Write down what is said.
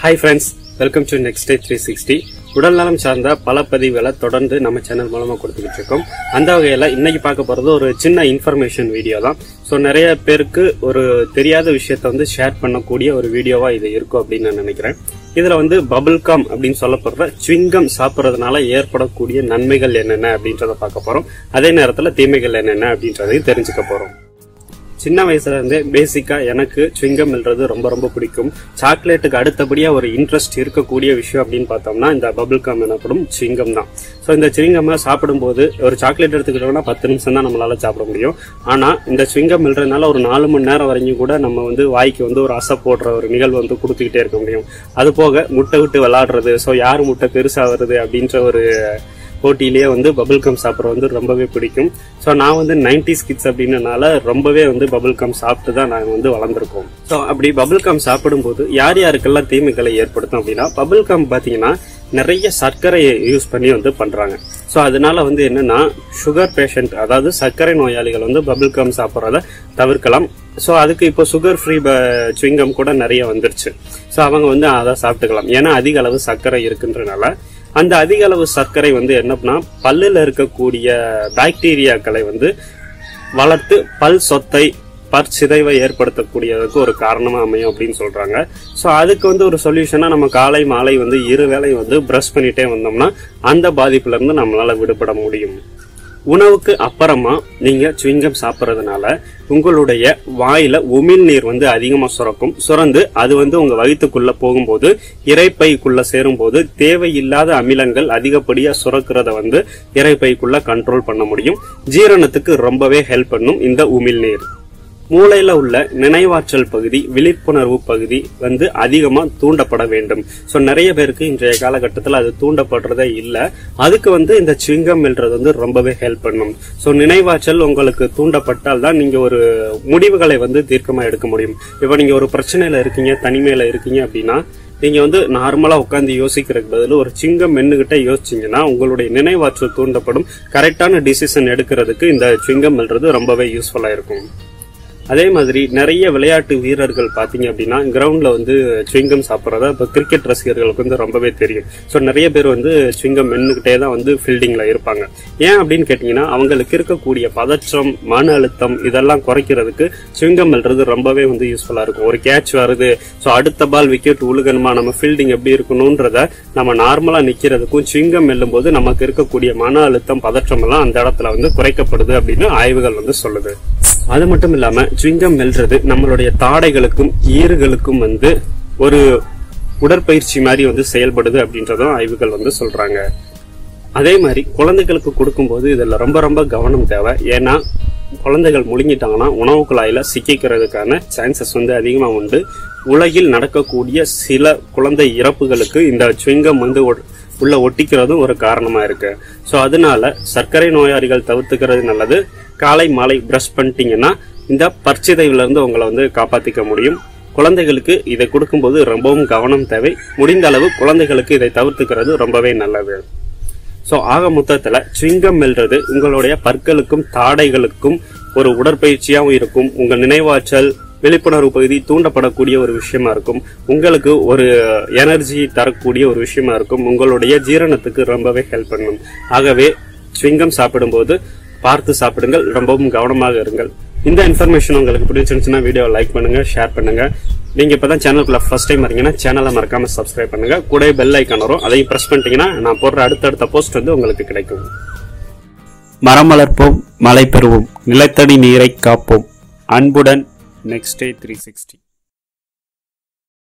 hi friends welcome to next day three sixty உடல்நலம் சார்ந்த பல பதிவுகளை தொடர்ந்து நம்ம சேனல் மூலமா கொடுத்துக்கிட்டு இருக்கோம் அந்த வகையில இன்னைக்கு பார்க்க போறது ஒரு சின்ன இன்ஃபர்மேஷன் வீடியோ தான் ஸோ நிறைய பேருக்கு ஒரு தெரியாத விஷயத்த வந்து ஷேர் பண்ணக்கூடிய ஒரு வீடியோவா இது இருக்கும் அப்படின்னு நான் நினைக்கிறேன் இதுல வந்து பபிள் காம் அப்படின்னு சொல்லப்படுற சுவிங்கம் சாப்பிட்றதுனால ஏற்படக்கூடிய நன்மைகள் என்னென்ன அப்படின்றத பார்க்க போறோம் அதே நேரத்துல தீமைகள் என்னென்ன அப்படின்றதையும் தெரிஞ்சுக்க போறோம் சின்ன வயசுல இருந்தே பேசிக்கா எனக்கு சுவிங்கம் எழுறது ரொம்ப ரொம்ப பிடிக்கும் சாக்லேட்டுக்கு அடுத்தபடியா ஒரு இன்ட்ரெஸ்ட் இருக்கக்கூடிய விஷயம் அப்படின்னு பார்த்தோம்னா இந்த பபிள் கம் எனப்படும் சுவிங்கம் தான் ஸோ இந்த சுவிங்கம் சாப்பிடும்போது ஒரு சாக்லேட் எடுத்துக்கிட்டோம்னா பத்து நிமிஷம் தான் நம்மளால சாப்பிட முடியும் ஆனா இந்த சுவிங்கம் எழுறதுனால ஒரு நாலு மணி நேரம் வரைக்கும் கூட நம்ம வந்து வாய்க்கு வந்து ஒரு அசை போடுற ஒரு நிகழ்வு வந்து கொடுத்துக்கிட்டே இருக்க முடியும் அது போக முட்டை விட்டு விளையாடுறது ஸோ யார் முட்டை பெருசா வருது அப்படின்ற ஒரு போட்டியிலேயே வந்து பபிள் கம் சாப்பிட்ற வந்து ரொம்பவே பிடிக்கும் ஸோ நான் வந்து நைன்டிஸ் கிட்ஸ் அப்படின்றனால ரொம்பவே வந்து பபிள் கம் சாப்பிட்டு தான் நாங்கள் வந்து வளர்ந்துருக்கோம் ஸோ அப்படி பபிள் கம் சாப்பிடும்போது யார் யாருக்கெல்லாம் தீமைகளை ஏற்படுத்தும் அப்படின்னா பபிள் கம் பார்த்தீங்கன்னா நிறைய சர்க்கரையை யூஸ் பண்ணி வந்து பண்றாங்க ஸோ அதனால வந்து என்னன்னா சுகர் பேஷண்ட் அதாவது சர்க்கரை நோயாளிகள் வந்து பபிள் கம் சாப்பிட்றத தவிர்க்கலாம் ஸோ அதுக்கு இப்போ சுகர் ஃப்ரீ சுவிங்கம் கூட நிறைய வந்துருச்சு ஸோ அவங்க வந்து அதை சாப்பிட்டுக்கலாம் ஏன்னா அதிக அளவு சர்க்கரை இருக்குன்றனால அந்த அதிக அளவு சர்க்கரை வந்து என்னன்னா பல்லுல இருக்கக்கூடிய பாக்டீரியாக்களை வந்து வளர்த்து பல் சொத்தை பற்சிதைவை ஏற்படுத்தக்கூடியதுக்கு ஒரு காரணமா அமையும் அப்படின்னு சொல்றாங்க ஸோ அதுக்கு வந்து ஒரு சொல்யூஷனா நம்ம காலை மாலை வந்து இரு வேளை வந்து பிரஷ் பண்ணிட்டே வந்தோம்னா அந்த பாதிப்புல இருந்து நம்மளால விடுபட முடியும் உணவுக்கு அப்புறமா நீங்க சுவிங்கம் சாப்பிட்றதுனால உங்களுடைய வாயில உமிழ்நீர் வந்து அதிகமா சுரக்கும் சுரந்து அது வந்து உங்க வயிற்றுக்குள்ள போகும்போது இறைப்பைக்குள்ள சேரும்போது தேவையில்லாத அமிலங்கள் அதிகப்படியா சுரக்கிறத வந்து இறைப்பைக்குள்ள கண்ட்ரோல் பண்ண முடியும் ஜீரணத்துக்கு ரொம்பவே ஹெல்ப் பண்ணும் இந்த உமிழ்நீர் மூளையில உள்ள நினைவாற்றல் பகுதி விழிப்புணர்வு பகுதி வந்து அதிகமா தூண்டப்பட வேண்டும் ஸோ நிறைய பேருக்கு இன்றைய காலகட்டத்தில் அது தூண்டப்படுறதே இல்லை அதுக்கு வந்து இந்த சுவிங்கம் என்றது வந்து ரொம்பவே ஹெல்ப் பண்ணும் ஸோ நினைவாற்றல் உங்களுக்கு தூண்டப்பட்டால் தான் நீங்க ஒரு முடிவுகளை வந்து தீர்க்கமா எடுக்க முடியும் இப்போ நீங்க ஒரு பிரச்சனையில இருக்கீங்க தனிமையில இருக்கீங்க அப்படின்னா நீங்க வந்து நார்மலா உட்காந்து யோசிக்கிறதுக்கு பதில் ஒரு சிங்கம் மென்னுகிட்ட யோசிச்சீங்கன்னா உங்களுடைய நினைவாற்றல் தூண்டப்படும் கரெக்டான டிசிஷன் எடுக்கிறதுக்கு இந்த சிங்கம் என்றது ரொம்பவே யூஸ்ஃபுல்லா இருக்கும் அதே மாதிரி நிறைய விளையாட்டு வீரர்கள் பாத்தீங்க அப்படின்னா கிரவுண்ட்ல வந்து சுவிங்கம் சாப்பிட்றத இப்போ கிரிக்கெட் ரசிகர்களுக்கு வந்து ரொம்பவே தெரியும் ஸோ நிறைய பேர் வந்து சுவிங்கம் மென்னுக்கிட்டே தான் வந்து ஃபீல்டிங்ல இருப்பாங்க ஏன் அப்படின்னு கேட்டீங்கன்னா அவங்களுக்கு இருக்கக்கூடிய பதற்றம் மன அழுத்தம் இதெல்லாம் குறைக்கிறதுக்கு சுவிங்கம் மெல்றது ரொம்பவே வந்து யூஸ்ஃபுல்லா இருக்கும் ஒரு கேட்ச் வருது ஸோ அடுத்த பால் விக்கெட் உழுகணுமா நம்ம ஃபீல்டிங் எப்படி இருக்கணும்ன்றத நம்ம நார்மலா நிக்கிறதுக்கும் சுவிங்கம் மெல்லும் போது நமக்கு இருக்கக்கூடிய மன அழுத்தம் பதற்றம் எல்லாம் அந்த இடத்துல வந்து குறைக்கப்படுது அப்படின்னு ஆய்வுகள் வந்து சொல்லுது அது மட்டும் இல்லாம சுவிங்கம் மெல்றது நம்மளுடைய தாடைகளுக்கும் ஈறுகளுக்கும் வந்து ஒரு உடற்பயிற்சி மாதிரி வந்து செயல்படுது அப்படின்றதும் ஆய்வுகள் வந்து சொல்றாங்க அதே மாதிரி குழந்தைகளுக்கு கொடுக்கும்போது இதுல ரொம்ப ரொம்ப கவனம் தேவை ஏன்னா குழந்தைகள் முழுங்கிட்டாங்கன்னா உணவு குழாயில சிக்கிக்கிறதுக்கான சான்சஸ் வந்து அதிகமா உண்டு உலகில் நடக்கக்கூடிய சில குழந்தை இறப்புகளுக்கு இந்த சுவிங்கம் வந்து உள்ள ஒட்டிக்கிறதும் ஒரு காரணமா இருக்கு ஸோ அதனால சர்க்கரை நோயாளிகள் தவிர்த்துக்கிறது நல்லது காலை மாலை பிரஷ் பண்ணிட்டீங்கன்னா இந்த பற்சிதைவுல இருந்து உங்களை வந்து காப்பாத்திக்க முடியும் குழந்தைகளுக்கு இதை கொடுக்கும்போது ரொம்பவும் கவனம் தேவை முடிந்த அளவு குழந்தைகளுக்கு இதை தவிர்த்துக்கிறது ரொம்பவே நல்லது ஸோ ஆக மொத்தத்தில் சுவிங்கம் மெல்றது உங்களுடைய பற்களுக்கும் தாடைகளுக்கும் ஒரு உடற்பயிற்சியாகவும் இருக்கும் உங்கள் நினைவாற்றல் விழிப்புணர்வு பகுதி தூண்டப்படக்கூடிய ஒரு விஷயமா இருக்கும் உங்களுக்கு ஒரு எனர்ஜி தரக்கூடிய ஒரு விஷயமா இருக்கும் உங்களுடைய ஜீரணத்துக்கு ரொம்பவே ஹெல்ப் பண்ணும் ஆகவே சுவிங்கம் சாப்பிடும்போது பார்த்து சாப்பிடுங்கள் ரொம்பவும் கவனமாக இருங்கள் இந்த இன்ஃபர்மேஷன் உங்களுக்கு பிடிச்சிருந்துச்சுன்னா வீடியோ லைக் பண்ணுங்க ஷேர் பண்ணுங்க நீங்க இப்பதான் சேனலுக்குள்ள ஃபர்ஸ்ட் டைம் வரீங்கன்னா சேனலை மறக்காம சப்ஸ்கிரைப் பண்ணுங்க கூட பெல் ஐக்கான் வரும் அதையும் பிரஸ் பண்ணிட்டீங்கன்னா நான் போடுற அடுத்தடுத்த போஸ்ட் வந்து உங்களுக்கு கிடைக்கும் மரம் வளர்ப்போம் மழை பெறுவோம் நிலத்தடி நீரை காப்போம் அன்புடன் நெக்ஸ்ட் டே த்ரீ சிக்ஸ்டி